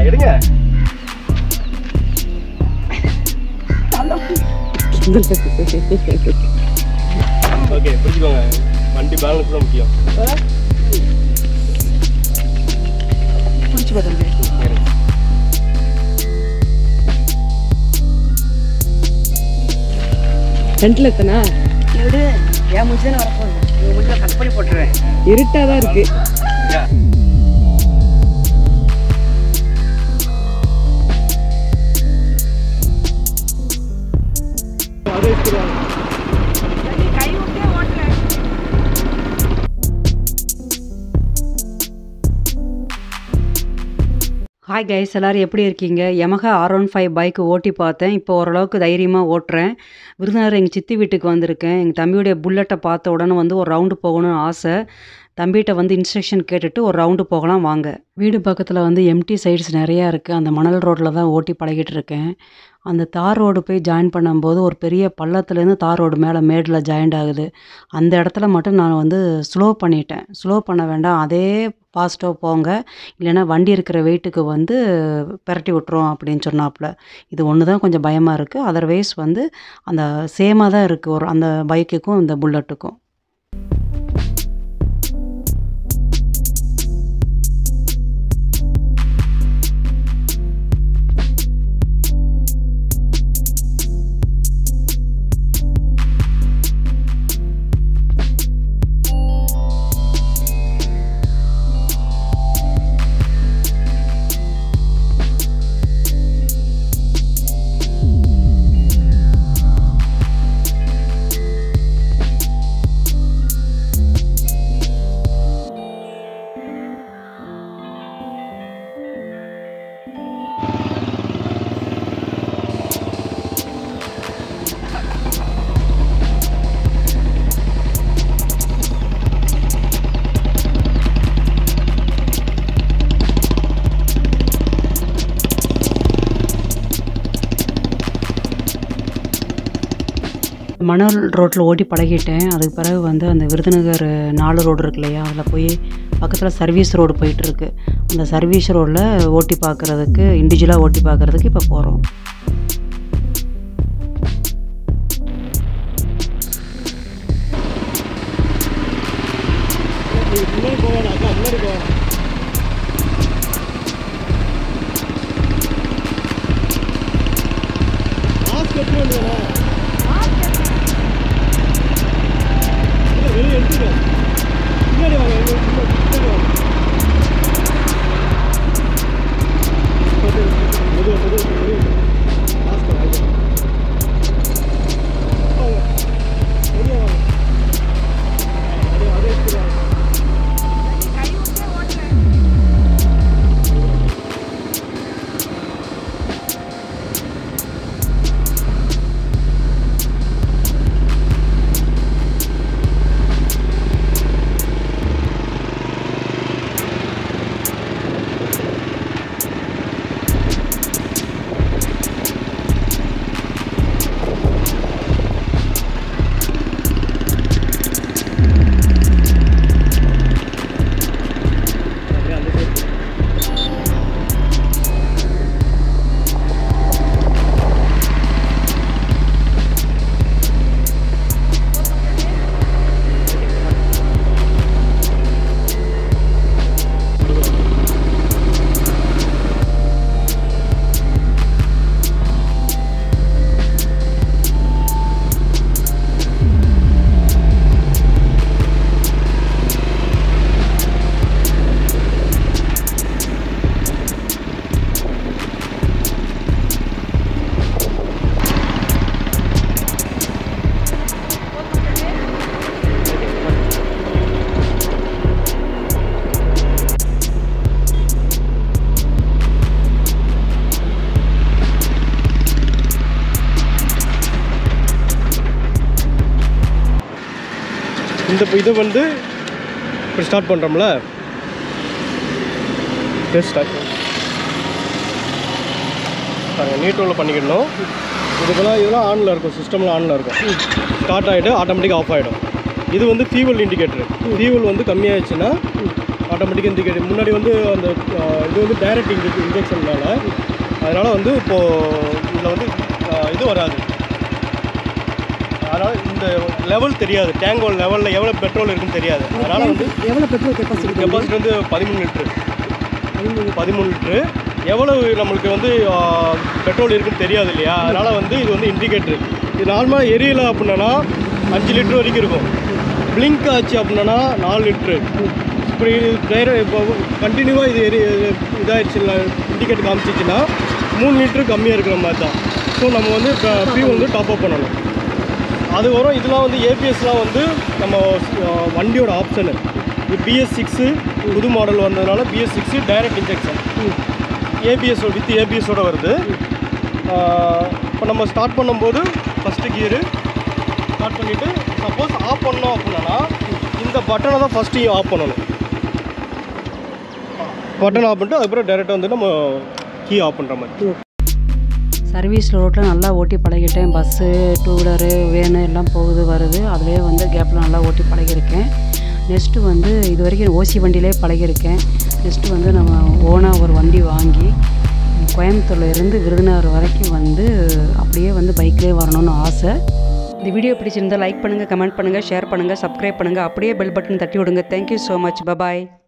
எடுங்க ஓகே பிடிச்சிக்கோங்க வண்டி பேலன்ஸ் தான் முக்கியம் பிடிச்சி தம்பி ஃப்ரண்ட்ல எத்தனா எடு என் முடிச்சு தானே வரப்போகுது என் முடிச்சு கட் பண்ணி போட்டுருவேன் இருட்டாக தான் இருக்கு கை விட்டே ஓட்டுறேன் ஹாய் கைஸ் எல்லோரும் எப்படி இருக்கீங்க Yamaha R one five bike ஓட்டி பார்த்தேன் இப்போ ஓரளவுக்கு தைரியமாக ஓட்டுறேன் விருதுநகர் எங்கள் சித்தி வீட்டுக்கு வந்திருக்கேன் எங்கள் தம்பியுடைய புல்லட்டை பார்த்த உடனே வந்து ஒரு ரவுண்டு போகணும்னு ஆசை தம்பிகிட்ட வந்து இன்ஸ்ட்ரக்ஷன் கேட்டுட்டு ஒரு ரவுண்டு போகலாம் வாங்க வீடு பக்கத்தில் வந்து எம்டி சைட்ஸ் நிறையா இருக்குது அந்த மணல் ரோட்டில் தான் ஓட்டி பழகிட்டு இருக்கேன் அந்த தார் ரோடு போய் ஜாயின் பண்ணும்போது ஒரு பெரிய பள்ளத்துலேருந்து தார் ரோடு மேலே மேடில் ஜாயிண்ட் ஆகுது அந்த இடத்துல மட்டும் நான் வந்து ஸ்லோ பண்ணிட்டேன் ஸ்லோ பண்ண வேண்டாம் அதே ஃபாஸ்ட்டாக போங்க இல்லைன்னா வண்டி இருக்கிற வெயிட்டுக்கு வந்து பிரட்டி விட்டுரும் அப்படின்னு சொன்னாப்புல இது ஒன்று தான் கொஞ்சம் பயமாக இருக்குது அதர்வைஸ் வந்து அந்த சேமாக தான் இருக்குது ஒரு அந்த பைக்குக்கும் இந்த புல்லட்டுக்கும் மணல் ரோட்டில் ஓட்டி பழகிட்டேன் அதுக்கு பிறகு வந்து அந்த விருதுநகர் நாலு ரோடு இருக்கு இல்லையா அதில் போய் பக்கத்தில் சர்வீஸ் ரோடு போயிட்டுருக்கு அந்த சர்வீஸ் ரோடில் ஓட்டி பார்க்குறதுக்கு இண்டிவிஜுவலாக ஓட்டி பார்க்குறதுக்கு இப்போ போகிறோம் முன்னாடி போவேன் அக்கா முன்னாடி போவேன் மாஸ்க் எடுத்து வேண்டியதானே இல்லை வெளியே எடுத்துக்க பின்னாடி வாங்க எங்க பின்னாடி பின்னாடி வாங்க மெதுவா, மெதுவா, மெதுவா. மாஸ்க் வாங்க. வாங்க. மெதுவா வாங்க. அதே அதே எடுத்துட்டு வாங்க. கை விட்டே ஓட்டுறேன் அப்படியே அந்த side. இந்த இப்போ இது வந்து இப்போ ஸ்டார்ட் பண்ணுறோம்ல டெஸ்ட் ஸ்டார்ட் பாருங்கள் நீட்டோவில் பண்ணிக்கிடணும் இதுக்கெல்லாம் இதெல்லாம் ஆனில் இருக்கும் சிஸ்டமில் ஆனில் இருக்கும் ஸ்டார்ட் ஆகிட்டு ஆட்டோமேட்டிக்காக ஆஃப் ஆகிடும் இது வந்து ஃபியூவல் இண்டிகேட்டர் ஃபியூவல் வந்து கம்மியாயிடுச்சுன்னா ஆட்டோமேட்டிக் இண்டிகேட்டர் முன்னாடி வந்து அந்த ஆஹ், இது வந்து டைரக்ட் இன்ஜெக் இன்ஜெக்ஷன்னால அதனால் வந்து இப்போது இதில் வந்து ஆஹ், இது வராது அதனால் இந்த லெவல் தெரியாது டேங்கோட லெவலில் எவ்வளோ பெட்ரோல் இருக்குன்னு தெரியாது அதனால் வந்து எவ்வளோ பெட்ரோல் கெப்பாசிட்டி கெப்பாசிட்டி வந்து பதிமூணு லிட்ரு பதிமூணு லிட்ரு எவ்வளவு நம்மளுக்கு வந்து பெட்ரோல் இருக்குன்னு தெரியாது இல்லையா அதனால் வந்து இது வந்து இண்டிகேட்ரு இது நார்மலாக எரியலை அப்படின்னா அஞ்சு லிட்டர் வரைக்கும் இருக்கும் பிளிங்க் ஆச்சு அப்படின்னா நாலு லிட்ரு இப்போ இது டயர் இப்போ கண்டினியூவாக இது எரி இதாகிடுச்சு இண்டிகேட் காமிச்சிச்சுன்னா மூணு லிட்டரு கம்மியாக இருக்கிற மாதிரி தான் ஸோ நம்ம வந்து ஃபியூ வந்து டாப் அப் பண்ணணும் அதுக்கப்புறம் இதெல்லாம் வந்து ஏபிஎஸ்லாம் வந்து நம்ம அஹ், வண்டியோட ஆப்ஷனு இது பிஎஸ் சிக்ஸு புது மாடல் வந்ததுனால BS six direct injection ABS with ஏபிஎஸோட வருது இப்போ நம்ம ஸ்டார்ட் பண்ணும்போது ஃபஸ்ட்டு கியரு ஸ்டார்ட் பண்ணிவிட்டு சப்போஸ் ஆஃப் பண்ணோம் அப்படின்னா இந்த பட்டனை தான் ஃபஸ்ட்டு ஆஃப் பண்ணணும் பட்டன் ஆஃப் பண்ணிட்டு அதுக்கப்புறம் டேரெக்டாக வந்து நம்ம கீ ஆஃப் பண்ணுற மாதிரி சர்வீஸ் ரோட்டில் நல்லா ஓட்டி பழகிட்டேன் பஸ்ஸு டூ வீலரு வேனு எல்லாம் போகுது வருது அதுலேயே வந்து கேப்பில் நல்லா ஓட்டி பழகியிருக்கேன் நெக்ஸ்ட்டு வந்து இது வரைக்கும் ஓசி வண்டியிலே பழகியிருக்கேன் நெக்ஸ்ட்டு வந்து நம்ம ஓனாக ஒரு வண்டி வாங்கி கோயம்புத்தூர்ல இருந்து விருதுநகர் வரைக்கும் வந்து அப்படியே வந்து பைக்லேயே வரணும்னு ஆசை இந்த வீடியோ பிடிச்சிருந்தா லைக் பண்ணுங்கள் கமெண்ட் பண்ணுங்கள் ஷேர் பண்ணுங்கள் சப்ஸ்கிரைப் பண்ணுங்கள் அப்படியே பெல் பட்டன் தட்டி விடுங்க தேங்க்யூ ஸோ மச் பபாய்